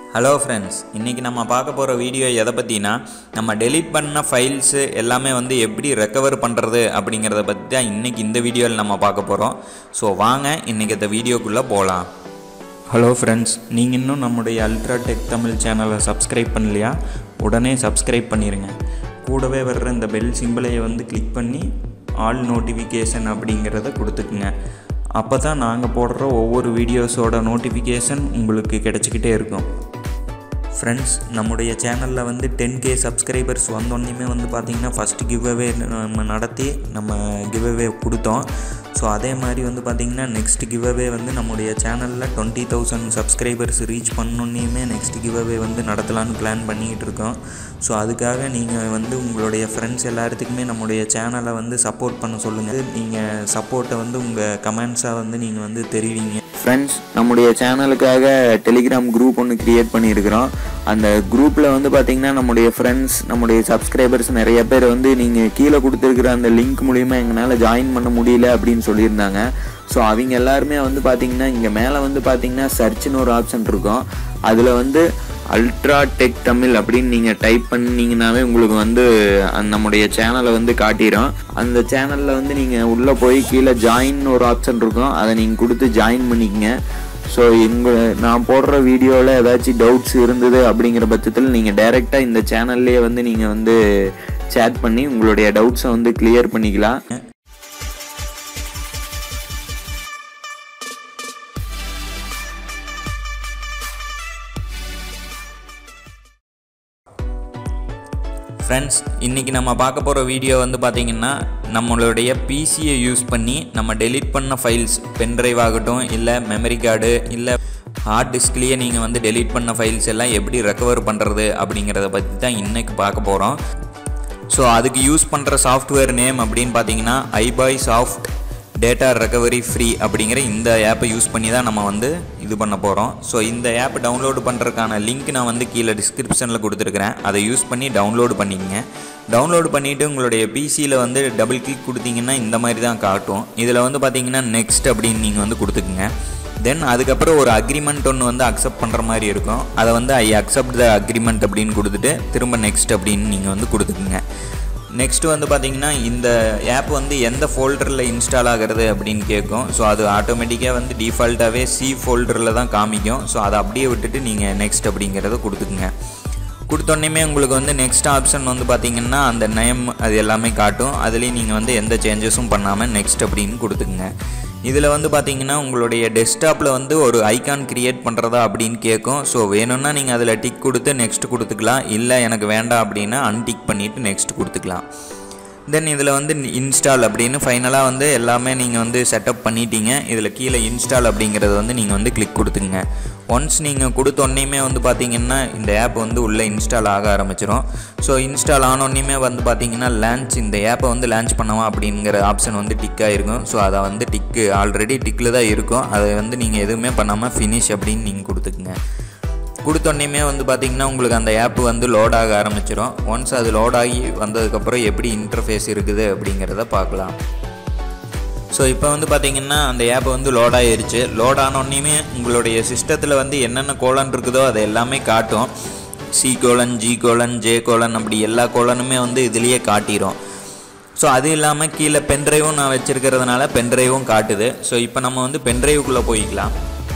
hello friends இன்றைக்கி நம்ம பார்க்க போகிற வீடியோ எதை பற்றினா நம்ம டெலீட் பண்ண ஃபைல்ஸு எல்லாமே வந்து எப்படி ரெக்கவர் பண்ணுறது அப்படிங்கிறத பற்றி தான் இன்றைக்கி இந்த வீடியோவில் நம்ம பார்க்க போகிறோம் ஸோ வாங்க இன்றைக்கி இந்த வீடியோக்குள்ளே போகலாம் ஹலோ ஃப்ரெண்ட்ஸ் நீங்கள் இன்னும் நம்முடைய அல்ட்ரா டெக் தமிழ் சேனலை சப்ஸ்கிரைப் பண்ணலையா உடனே சப்ஸ்கிரைப் பண்ணிடுங்க கூடவே வர்ற இந்த பெல் சிம்பிளையை வந்து கிளிக் பண்ணி ஆல் நோட்டிஃபிகேஷன் அப்படிங்கிறத கொடுத்துக்குங்க அப்போ தான் நாங்கள் போடுற ஒவ்வொரு வீடியோஸோட நோட்டிஃபிகேஷன் உங்களுக்கு கிடச்சிக்கிட்டே இருக்கும் ஃப்ரெண்ட்ஸ் நம்முடைய சேனலில் வந்து டென் கே சப்ஸ்கிரைபர்ஸ் வந்தோடனேயுமே வந்து பார்த்திங்கன்னா ஃபஸ்ட்டு கிவ்அவே நம்ம நடத்தி நம்ம கிவ்அவே கொடுத்தோம் ஸோ அதே மாதிரி வந்து பார்த்திங்கன்னா நெக்ஸ்ட் கிவ்அவே வந்து நம்முடைய சேனலில் டுவெண்ட்டி தௌசண்ட் சப்ஸ்கிரைபர்ஸ் ரீச் பண்ணோன்னேயுமே நெக்ஸ்ட் கிவ்அவே வந்து நடத்தலான்னு பிளான் பண்ணிக்கிட்டு இருக்கோம் ஸோ அதுக்காக நீங்கள் வந்து உங்களுடைய ஃப்ரெண்ட்ஸ் எல்லாத்துக்குமே நம்முடைய சேனலை வந்து சப்போர்ட் பண்ண சொல்லுங்கள் நீங்கள் சப்போர்ட்டை வந்து உங்கள் கமெண்ட்ஸாக வந்து நீங்கள் வந்து தெரிவிங்க ஃப்ரெண்ட்ஸ் நம்முடைய சேனலுக்காக டெலிகிராம் குரூப் ஒன்று க்ரியேட் பண்ணியிருக்கிறோம் அந்த குரூப்பில் வந்து பார்த்திங்கன்னா நம்முடைய ஃப்ரெண்ட்ஸ் நம்முடைய சப்ஸ்கிரைபர்ஸ் நிறைய பேர் வந்து நீங்கள் கீழே கொடுத்துருக்குற அந்த லிங்க் மூலிமா எங்களால் ஜாயின் பண்ண முடியல அப்படின்னு சொல்லியிருந்தாங்க ஸோ அவங்க எல்லாருமே வந்து பார்த்திங்கன்னா இங்கே மேலே வந்து பார்த்திங்கன்னா சர்ச்னு ஒரு ஆப்ஷன் இருக்கும் அதில் வந்து அல்ட்ரா டெக் தமிழ் அப்படின்னு நீங்கள் டைப் பண்ணீங்கன்னாவே உங்களுக்கு வந்து அந்த நம்முடைய சேனலை வந்து காட்டிடும் அந்த சேனலில் வந்து நீங்கள் உள்ளே போய் கீழே ஜாயின் ஒரு ஆப்ஷன் இருக்கும் அதை நீங்கள் கொடுத்து ஜாயின் பண்ணிக்கங்க ஸோ எங்கள் நான் போடுற வீடியோவில் ஏதாச்சும் டவுட்ஸ் இருந்தது அப்படிங்கிற பட்சத்தில் நீங்கள் டைரெக்டாக இந்த சேனல்லையே வந்து நீங்கள் வந்து சேட் பண்ணி உங்களுடைய டவுட்ஸை வந்து கிளியர் பண்ணிக்கலாம் ஃப்ரெண்ட்ஸ் இன்றைக்கி நம்ம பார்க்க போகிற வீடியோ வந்து பார்த்திங்கன்னா நம்மளுடைய பிசியை யூஸ் பண்ணி நம்ம டெலீட் பண்ண ஃபைல்ஸ் பென்ட்ரைவ் ஆகட்டும் இல்லை மெமரி கார்டு இல்லை ஹார்ட் டிஸ்க்லேயே நீங்கள் வந்து டெலீட் பண்ண ஃபைல்ஸ் எல்லாம் எப்படி ரெக்கவர் பண்ணுறது அப்படிங்கிறத பற்றி தான் இன்றைக்கி பார்க்க போகிறோம் ஸோ அதுக்கு யூஸ் பண்ணுற சாஃப்ட்வேர் நேம் அப்படின்னு பார்த்தீங்கன்னா iBoy soft data recovery free அப்படிங்கிற இந்த ஆப்பை யூஸ் பண்ணி தான் நம்ம வந்து இது பண்ண போகிறோம் ஸோ இந்த ஆப் டவுன்லோடு பண்ணுறதுக்கான லிங்க் நான் வந்து கீழே டிஸ்கிரிப்ஷனில் கொடுத்துருக்குறேன் அதை யூஸ் பண்ணி டவுன்லோடு பண்ணிக்கங்க டவுன்லோடு பண்ணிவிட்டு உங்களுடைய பிசியில் வந்து டபுள் கிளிக் கொடுத்தீங்கன்னா இந்த மாதிரி தான் காட்டும் இதில் வந்து பார்த்தீங்கன்னா நெக்ஸ்ட் அப்படின்னு நீங்கள் வந்து கொடுத்துக்குங்க தென் அதுக்கப்புறம் ஒரு அக்ரிமெண்ட் ஒன்று வந்து அக்செப்ட் பண்ணுற மாதிரி இருக்கும் அதை வந்து ஐ அக்செப்ட் த அக்ரிமெண்ட் அப்படின்னு கொடுத்துட்டு திரும்ப நெக்ஸ்ட் அப்படின்னு நீங்கள் வந்து கொடுத்துக்குங்க நெக்ஸ்ட் வந்து பார்த்தீங்கன்னா இந்த ஆப் வந்து எந்த ஃபோல்டரில் இன்ஸ்டால் ஆகிறது அப்படின்னு கேட்கும் ஸோ அது ஆட்டோமேட்டிக்காக வந்து டிஃபால்ட்டாகவே சி ஃபோல்டரில் தான் காமிக்கும் ஸோ அதை அப்படியே விட்டுட்டு நீங்கள் நெக்ஸ்ட் அப்படிங்கிறத கொடுத்துக்குங்க கொடுத்தோன்னே உங்களுக்கு வந்து நெக்ஸ்ட் ஆப்ஷன் வந்து பார்த்தீங்கன்னா அந்த நேம் அது எல்லாமே காட்டும் அதுலேயும் நீங்கள் வந்து எந்த சேஞ்சஸும் பண்ணாமல் நெக்ஸ்ட் அப்படின்னு கொடுத்துக்குங்க இதில் வந்து பார்த்தீங்கன்னா உங்களுடைய டெஸ்க்டாப்பில் வந்து ஒரு ஐகான் க்ரியேட் பண்ணுறதா அப்படின்னு கேட்கும் ஸோ வேணும்னா நீங்கள் அதில் டிக் கொடுத்து நெக்ஸ்ட் கொடுத்துக்கலாம் இல்லை எனக்கு வேண்டாம் அப்படின்னா அன்டிக் பண்ணிவிட்டு நெக்ஸ்ட் கொடுத்துக்கலாம் தென் இதில் வந்து இன்ஸ்டால் அப்படின்னு ஃபைனலாக வந்து எல்லாமே நீங்கள் வந்து செட்டப் பண்ணிட்டீங்க இதில் கீழே இன்ஸ்டால் அப்படிங்கிறது வந்து நீங்கள் வந்து கிளிக் கொடுத்துங்க ஒன்ஸ் நீங்கள் கொடுத்தோன்னையுமே வந்து பார்த்தீங்கன்னா இந்த ஆப் வந்து உள்ளே இன்ஸ்டால் ஆக ஆரம்பிச்சிடும் ஸோ இன்ஸ்டால் ஆனோடனேயுமே வந்து பார்த்தீங்கன்னா லான்ச் இந்த ஆப்பை வந்து லான்ச் பண்ணவா அப்படிங்கிற ஆப்ஷன் வந்து டிக்காக இருக்கும் ஸோ அதை வந்து டிக்கு ஆல்ரெடி டிக்கில் தான் இருக்கும் அதை வந்து நீங்கள் எதுவுமே பண்ணாமல் ஃபினிஷ் அப்படின்னு நீங்கள் கொடுத்துக்குங்க கொடுத்தோன்னே வந்து பார்த்திங்கன்னா உங்களுக்கு அந்த ஆப் வந்து லோட் ஆக ஆரம்பிச்சிடும் ஒன்ஸ் அது லோட் ஆகி வந்ததுக்கப்புறம் எப்படி இன்டர்ஃபேஸ் இருக்குது அப்படிங்கிறத பார்க்கலாம் ஸோ இப்போ வந்து பார்த்திங்கன்னா அந்த ஆப் வந்து லோட் ஆகிருச்சு லோட் ஆனோடனேயுமே உங்களுடைய சிஸ்டத்தில் வந்து என்னென்ன கோலன் இருக்குதோ அதை எல்லாமே காட்டும் C colon G colon J colon அப்படி எல்லா கோலனுமே வந்து இதுலேயே காட்டிடும் ஸோ அது இல்லாமல் கீழே பென்ட்ரைவும் நான் வச்சுருக்கிறதுனால பென்ட்ரைவும் காட்டுது ஸோ இப்போ நம்ம வந்து பென்ட்ரைவுக்குள்ளே போய்க்கலாம்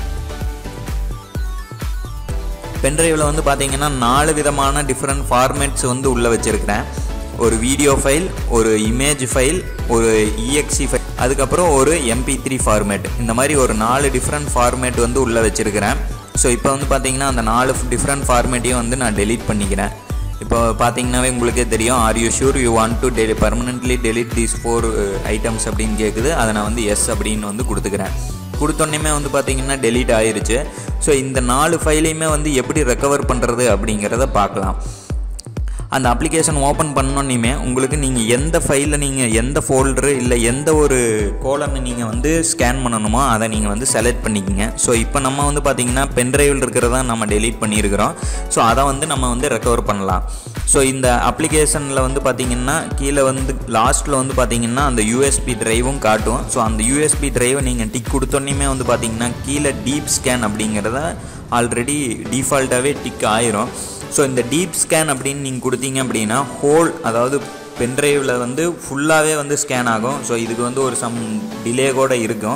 பென்ட்ரைவில் வந்து பார்த்தீங்கன்னா நாலு விதமான டிஃப்ரெண்ட் ஃபார்மேட்ஸ் வந்து உள்ளே வச்சுருக்கிறேன் ஒரு வீடியோ ஃபைல் ஒரு இமேஜ் ஃபைல் ஒரு இஎக்ஸி ஃபைல் அதுக்கப்புறம் ஒரு எம்பி த்ரீ ஃபார்மேட் இந்த மாதிரி ஒரு நாலு டிஃப்ரெண்ட் ஃபார்மேட் வந்து உள்ளே வச்சுருக்கிறேன் ஸோ இப்போ வந்து பார்த்தீங்கன்னா அந்த நாலு டிஃப்ரெண்ட் ஃபார்மேட்டையும் வந்து நான் டெலீட் பண்ணிக்கிறேன் இப்போ பார்த்தீங்கன்னாவே உங்களுக்கே தெரியும் are you sure you want to dele permanently delete these four items அப்படின்னு கேட்குது அதை நான் வந்து எஸ் அப்படின்னு வந்து கொடுத்துக்கிறேன் கொடுத்தோன்னே வந்து பார்த்தீங்கன்னா டெலீட் ஆயிருச்சு ஸோ இந்த நாலு ஃபைலையுமே வந்து எப்படி ரெக்கவர் பண்ணுறது அப்படிங்கிறத பார்க்கலாம் அந்த அப்ளிகேஷன் ஓப்பன் பண்ணோன்னையுமே உங்களுக்கு நீங்கள் எந்த ஃபைலில் நீங்கள் எந்த ஃபோல்டரு இல்லை எந்த ஒரு கோலனை நீங்கள் வந்து ஸ்கேன் பண்ணணுமோ அதை நீங்கள் வந்து செலக்ட் பண்ணிக்கோங்க ஸோ இப்போ நம்ம வந்து பார்த்திங்கன்னா பென்ட்ரைவில் இருக்கிறதா நம்ம டெலீட் பண்ணியிருக்கிறோம் ஸோ அதை வந்து நம்ம வந்து ரெக்கவர் பண்ணலாம் ஸோ இந்த அப்ளிகேஷனில் வந்து பார்த்திங்கன்னா கீழே வந்து லாஸ்ட்டில் வந்து பார்த்திங்கன்னா அந்த யூஎஸ்பி டிரைவும் காட்டும் ஸோ அந்த யூஎஸ்பி டிரைவை நீங்கள் டிக் கொடுத்தோன்னே வந்து பார்த்திங்கன்னா கீழே டீப் ஸ்கேன் அப்படிங்கிறத ஆல்ரெடி டிஃபால்ட்டாகவே டிக் ஆயிரும் ஸோ இந்த டீப் ஸ்கேன் அப்படின்னு நீங்கள் கொடுத்தீங்க அப்படின்னா ஹோல் அதாவது பென்ட்ரைவில் வந்து ஃபுல்லாகவே வந்து ஸ்கேன் ஆகும் ஸோ இதுக்கு வந்து ஒரு சம் டிலே கூட இருக்கும்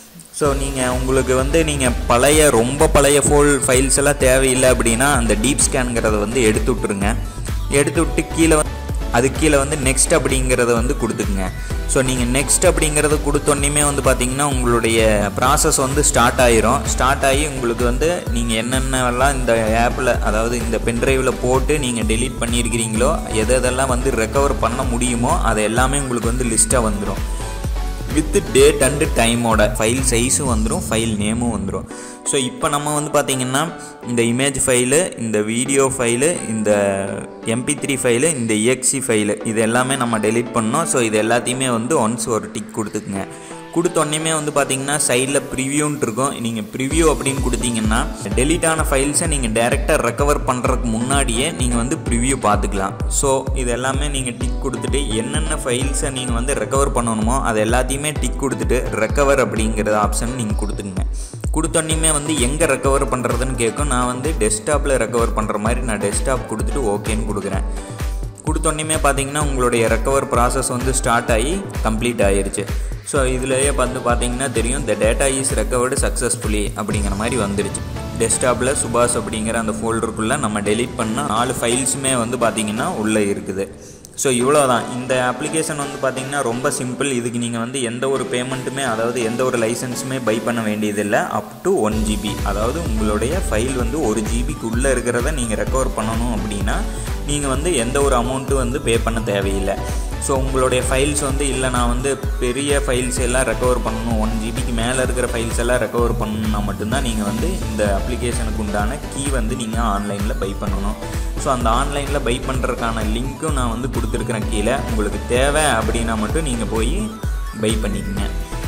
ஸோ நீங்கள் உங்களுக்கு வந்து நீங்கள் பழைய ரொம்ப பழைய ஃபோல் ஃபைல்ஸ் எல்லாம் தேவையில்லை அப்படின்னா அந்த டீப் ஸ்கேனுங்கிறத வந்து எடுத்து விட்ருங்க எடுத்து விட்டு கீழே வந்து அது கீழே வந்து நெக்ஸ்ட் அப்படிங்கிறத வந்து கொடுத்துக்குங்க ஸோ நீங்கள் நெக்ஸ்ட் அப்படிங்கிறத கொடுத்தோன்னே வந்து பார்த்தீங்கன்னா உங்களுடைய ப்ராசஸ் வந்து ஸ்டார்ட் ஆயிரும் ஸ்டார்ட் ஆகி உங்களுக்கு வந்து நீங்கள் என்னென்னலாம் இந்த ஆப்பில் அதாவது இந்த பென்ட்ரைவில் போட்டு நீங்கள் டெலீட் பண்ணியிருக்கிறீங்களோ எது எதெல்லாம் வந்து ரெக்கவர் பண்ண முடியுமோ அது எல்லாமே உங்களுக்கு வந்து லிஸ்ட்டாக வந்துடும் வித் டேட் அண்டு டைமோட ஃபைல் சைஸும் வந்துடும் ஃபைல் நேமும் வந்துடும் ஸோ இப்போ நம்ம வந்து பார்த்திங்கன்னா இந்த இமேஜ் ஃபைலு இந்த வீடியோ ஃபைலு இந்த எம்பி த்ரீ ஃபைலு இந்த எக்ஸி ஃபைலு இது எல்லாமே நம்ம டெலீட் பண்ணோம் ஸோ இது எல்லாத்தையுமே வந்து ஒன்ஸ் ஒரு டிக் கொடுத்துக்குங்க கொடுத்தோன்னே வந்து பார்த்தீங்கன்னா சைடில் ப்ரிவியூன்ட்டு இருக்கும் நீங்கள் ப்ரிவியூ அப்படின்னு கொடுத்தீங்கன்னா டெலீட் ஆன ஃபைல்ஸை நீங்கள் டேரெக்டாக ரெக்கவர் பண்ணுறதுக்கு முன்னாடியே நீங்கள் வந்து ப்ரிவியூ பார்த்துக்கலாம் ஸோ இது எல்லாமே நீங்கள் டிக் கொடுத்துட்டு என்னென்ன ஃபைல்ஸை நீங்கள் வந்து ரெக்கவர் பண்ணணுமோ அது எல்லாத்தையுமே டிக் கொடுத்துட்டு ரெக்கவர் அப்படிங்கிற ஆப்ஷன் நீங்கள் கொடுத்துங்க கொடுத்தோன்னே வந்து எங்கே ரெக்கவர் பண்ணுறதுன்னு கேட்கும் நான் வந்து டெஸ்க்டாப்பில் ரெக்கவர் பண்ணுற மாதிரி நான் டெஸ்க்டாப் கொடுத்துட்டு ஓகேன்னு கொடுக்குறேன் கொடுத்தோன்னே பார்த்தீங்கன்னா உங்களுடைய ரெக்கவர் ப்ராசஸ் வந்து ஸ்டார்ட் ஆகி கம்ப்ளீட் ஆயிருச்சு ஸோ இதுலேயே வந்து பார்த்தீங்கன்னா தெரியும் the data is recovered successfully அப்படிங்கிற மாதிரி வந்துருச்சு டெஸ்க்டாப்பில் சுபாஷ் அப்படிங்கிற அந்த ஃபோல்டருக்குள்ளே நம்ம டெலீட் பண்ண நாலு ஃபைல்ஸுமே வந்து பார்த்திங்கன்னா உள்ளே இருக்குது ஸோ இவ்வளோ தான் இந்த அப்ளிகேஷன் வந்து பார்த்திங்கன்னா ரொம்ப சிம்பிள் இதுக்கு நீங்கள் வந்து எந்த ஒரு பேமெண்ட்டுமே அதாவது எந்த ஒரு லைசன்ஸுமே பை பண்ண வேண்டியதில்லை அப் டு ஒன் ஜிபி அதாவது உங்களுடைய ஃபைல் வந்து ஒரு ஜிபிக்கு உள்ளே இருக்கிறத நீங்கள் ரெக்கவர் பண்ணணும் அப்படின்னா நீங்கள் வந்து எந்த ஒரு அமௌண்ட்டும் வந்து பே பண்ண தேவையில்லை ஸோ உங்களுடைய ஃபைல்ஸ் வந்து இல்லை நான் வந்து பெரிய ஃபைல்ஸ் எல்லாம் ரெக்கவர் பண்ணணும் ஒன் ஜிபிக்கு மேலே இருக்கிற ஃபைல்ஸ் எல்லாம் ரெக்கவர் பண்ணணும்னா மட்டும்தான் நீங்கள் வந்து இந்த அப்ளிகேஷனுக்கு உண்டான கீ வந்து நீங்கள் ஆன்லைனில் பை பண்ணணும் ஸோ அந்த ஆன்லைனில் பை பண்ணுறதுக்கான லிங்க்கும் நான் வந்து கொடுத்துருக்குறேன் கீழே உங்களுக்கு தேவை அப்படின்னா மட்டும் நீங்கள் போய் பை பண்ணிக்கங்க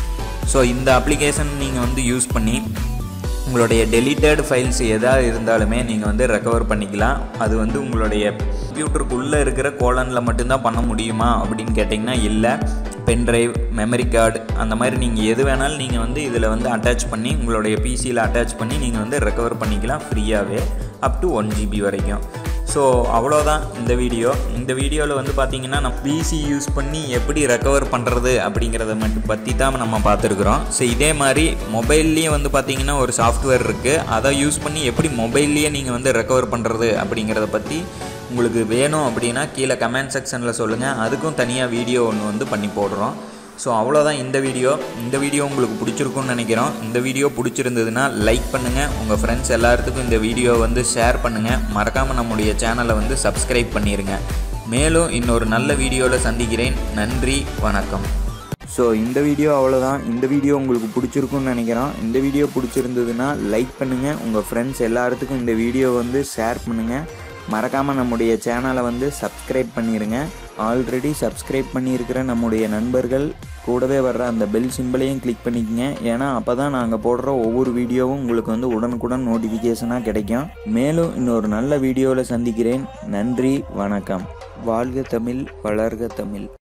ஸோ இந்த அப்ளிகேஷன் நீங்கள் வந்து யூஸ் பண்ணி உங்களுடைய டெலிட்டட் ஃபைல்ஸ் எதாவது இருந்தாலுமே நீங்கள் வந்து ரெக்கவர் பண்ணிக்கலாம் அது வந்து உங்களுடைய கம்ப்யூட்டருக்குள்ளே இருக்கிற கோலனில் மட்டும்தான் பண்ண முடியுமா அப்படின்னு கேட்டிங்கன்னா இல்லை பென்ட்ரைவ் மெமரி கார்டு அந்த மாதிரி நீங்கள் எது வேணாலும் நீங்கள் வந்து இதில் வந்து அட்டாச் பண்ணி உங்களுடைய பிசியில் அட்டாச் பண்ணி நீங்கள் வந்து ரெக்கவர் பண்ணிக்கலாம் ஃப்ரீயாகவே அப் டு ஒன் ஜிபி வரைக்கும் ஸோ அவ்வளோதான் இந்த வீடியோ இந்த வீடியோவில் வந்து பார்த்தீங்கன்னா நம்ம பிசி யூஸ் பண்ணி எப்படி ரெக்கவர் பண்ணுறது அப்படிங்கிறத மட்டும் பற்றி தான் நம்ம பார்த்துருக்குறோம் ஸோ இதே மாதிரி மொபைல்லேயே வந்து பார்த்தீங்கன்னா ஒரு சாஃப்ட்வேர் இருக்குது அதை யூஸ் பண்ணி எப்படி மொபைல்லையே நீங்கள் வந்து ரெக்கவர் பண்ணுறது அப்படிங்கிறத பற்றி உங்களுக்கு வேணும் அப்படின்னா கீழே கமெண்ட் செக்ஷனில் சொல்லுங்கள் அதுக்கும் தனியாக வீடியோ ஒன்று வந்து பண்ணி போடுறோம் ஸோ அவ்வளோதான் இந்த வீடியோ இந்த வீடியோ உங்களுக்கு பிடிச்சிருக்குன்னு நினைக்கிறோம் இந்த வீடியோ பிடிச்சிருந்ததுன்னா லைக் பண்ணுங்கள் உங்கள் ஃப்ரெண்ட்ஸ் எல்லாத்துக்கும் இந்த வீடியோ வந்து ஷேர் பண்ணுங்கள் மறக்காமல் நம்முடைய சேனலை வந்து சப்ஸ்கிரைப் பண்ணிடுங்க மேலும் இன்னொரு நல்ல வீடியோவில் சந்திக்கிறேன் நன்றி வணக்கம் ஸோ இந்த வீடியோ அவ்வளோதான் இந்த வீடியோ உங்களுக்கு பிடிச்சிருக்குன்னு நினைக்கிறோம் இந்த வீடியோ பிடிச்சிருந்ததுன்னா லைக் பண்ணுங்கள் உங்கள் ஃப்ரெண்ட்ஸ் எல்லாத்துக்கும் இந்த வீடியோ வந்து ஷேர் பண்ணுங்கள் மறக்காமல் நம்முடைய சேனலை வந்து சப்ஸ்கிரைப் பண்ணிடுங்க ஆல்ரெடி சப்ஸ்கிரைப் பண்ணியிருக்கிற நம்முடைய நண்பர்கள் கூடவே வர்ற அந்த பெல் சிம்பிளையும் கிளிக் பண்ணிக்கங்க ஏன்னா அப்போ தான் நாங்கள் போடுற ஒவ்வொரு வீடியோவும் உங்களுக்கு வந்து உடனுக்குடன் நோட்டிஃபிகேஷனாக கிடைக்கும் மேலும் இன்னொரு நல்ல வீடியோவில் சந்திக்கிறேன் நன்றி வணக்கம் வாழ்க தமிழ் வளர்க தமிழ்